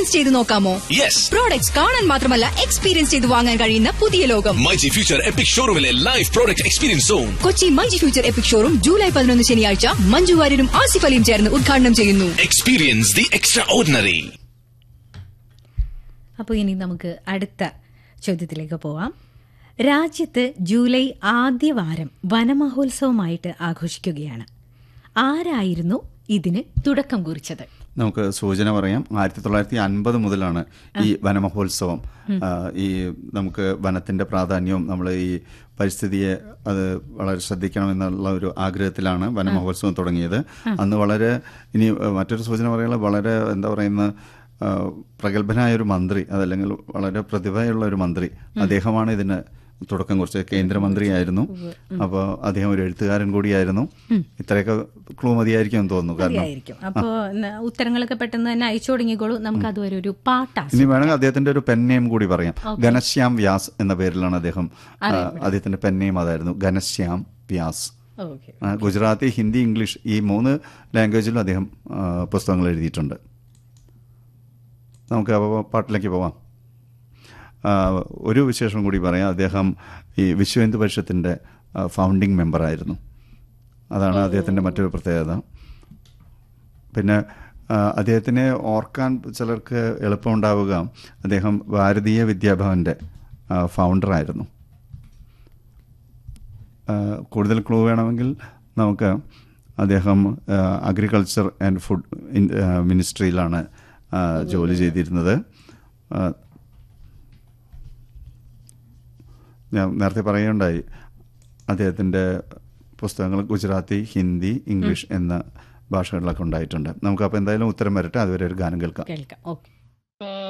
experience ചെയ്ത് നോക്കാമോ yes products കാണാൻ മാത്രമല്ല എക്സ്പീരിയൻസ് ചെയ്ത് വാങ്ങാൻ കഴിയുന്ന പുതിയ ലോകം മൈജി ഫ്യൂച്ചർ എപ്പിക് ഷോറൂമിലെ live product experience zone Kochi മഞ്ചി ഫ്യൂച്ചർ എപ്പിക് ഷോറും ജൂലൈ പതിനൊന്ന് ശനിയാഴ്ച മഞ്ജു വാര്യരും ആസിഫ് അലിയും ചേർന്ന് ഉദ്ഘാടനം ചെയ്യുന്നു എക്സ്പീരിയൻസ് ദി എക്സ്ട്രാ ഓർഡിനറി അപ്പോൾ ഇനി നമുക്ക് അടുത്ത ചോദ്യത്തിലേക്ക് പോവാം രാജ്യത്ത് ജൂലൈ ആദ്യ വാരം വനമഹോത്സവമായിട്ട് ആഘോഷിക്കുകയാണ് ആരായിരുന്നു ഇതിന് തുടക്കം കുറിച്ചത് നമുക്ക് സൂചന പറയാം ആയിരത്തി തൊള്ളായിരത്തി അൻപത് മുതലാണ് ഈ വനമഹോത്സവം ആ, ഈ നമുക്ക് വനത്തിന്റെ പ്രാധാന്യവും നമ്മൾ ഈ പരിസ്ഥിതിയെ അത് വളരെ ശ്രദ്ധിക്കണം എന്നുള്ള ഒരു ആഗ്രഹത്തിലാണ് വനമഹോത്സവം തുടങ്ങിയത് അന്ന് വളരെ ഇനി ആ, മറ്റൊരു സൂചന പറയുന്നത് വളരെ എന്താ പറയുന്ന ആ, പ്രഗത്ഭനായ ഒരു മന്ത്രി അതല്ലെങ്കിൽ വളരെ പ്രതിഭയുള്ള ഒരു മന്ത്രി അദ്ദേഹമാണ് ഇതിന് തുടക്കം കുറിച്ചത് കേന്ദ്രമന്ത്രിയായിരുന്നു അപ്പോൾ അദ്ദേഹം ഒരു എഴുത്തുകാരൻ കൂടിയായിരുന്നു ഇത്രയൊക്കെ ക്ലൂ മതിയായിരിക്കും എന്ന് തോന്നുന്നു കാരണം ആയിരിക്കും അപ്പോൾ ഉത്തരങ്ങളൊക്കെ പെട്ടെന്ന് തന്നെ അയച്ചു തുടങ്ങിക്കോളൂ നമുക്ക് അതുവരെ ഒരു പാട്ടാസ് ഇനി വേണമെങ്കിൽ അദ്ദേഹത്തിന്റെ ഒരു പെൻ നെയിം കൂടി പറയാം ഘനശ്യാം വ്യാസ് എന്ന പേരിലാണ് അദ്ദേഹം ആ, അദ്ദേഹത്തിന്റെ പെൻ നെയിം അതായിരുന്നു ഘനശ്യാം വ്യാസ് ഓക്കെ ആ, ഗുജറാത്തി ഹിന്ദി ഇംഗ്ലീഷ് ഈ മൂന്ന് ലാംഗ്വേജിലും അദ്ദേഹം ആ, പുസ്തകങ്ങൾ എഴുതിയിട്ടുണ്ട് നമുക്ക് അപ്പോൾ പാട്ടിലേക്ക് പോവാം ആ, ഒരു വിശേഷം കൂടി പറയാം അദ്ദേഹം ഈ വിശ്വ ഹിന്ദു പരിഷത്തിൻ്റെ ഫൗണ്ടിങ് മെമ്പറായിരുന്നു അതാണ് അദ്ദേഹത്തിൻ്റെ മറ്റൊരു പ്രത്യേകത പിന്നെ ആ, അദ്ദേഹത്തിനെ ഓർക്കാൻ ചിലർക്ക് എളുപ്പമുണ്ടാവുക അദ്ദേഹം ഭാരതീയ വിദ്യാഭവൻ്റെ ആ, ഫൗണ്ടറായിരുന്നു ആ, കൂടുതൽ ക്ലൂ വേണമെങ്കിൽ നമുക്ക് അദ്ദേഹം അഗ്രികൾച്ചർ ആൻഡ് ഫുഡ് മിനിസ്ട്രിയിലാണ് ആ, ജോലി ചെയ്തിരുന്നത് ആ, ഞാൻ നേരത്തെ പറയുകയുണ്ടായി അദ്ദേഹത്തിൻ്റെ പുസ്തകങ്ങൾ ഗുജറാത്തി ഹിന്ദി ഇംഗ്ലീഷ് എന്ന ഭാഷകളിലൊക്കെ ഉണ്ടായിട്ടുണ്ട് നമുക്ക് അപ്പോൾ എന്തായാലും ഉത്തരം വരട്ടെ അതുവരെ ഒരു ഗാനം കേൾക്കാം കേൾക്കാം ഓക്കെ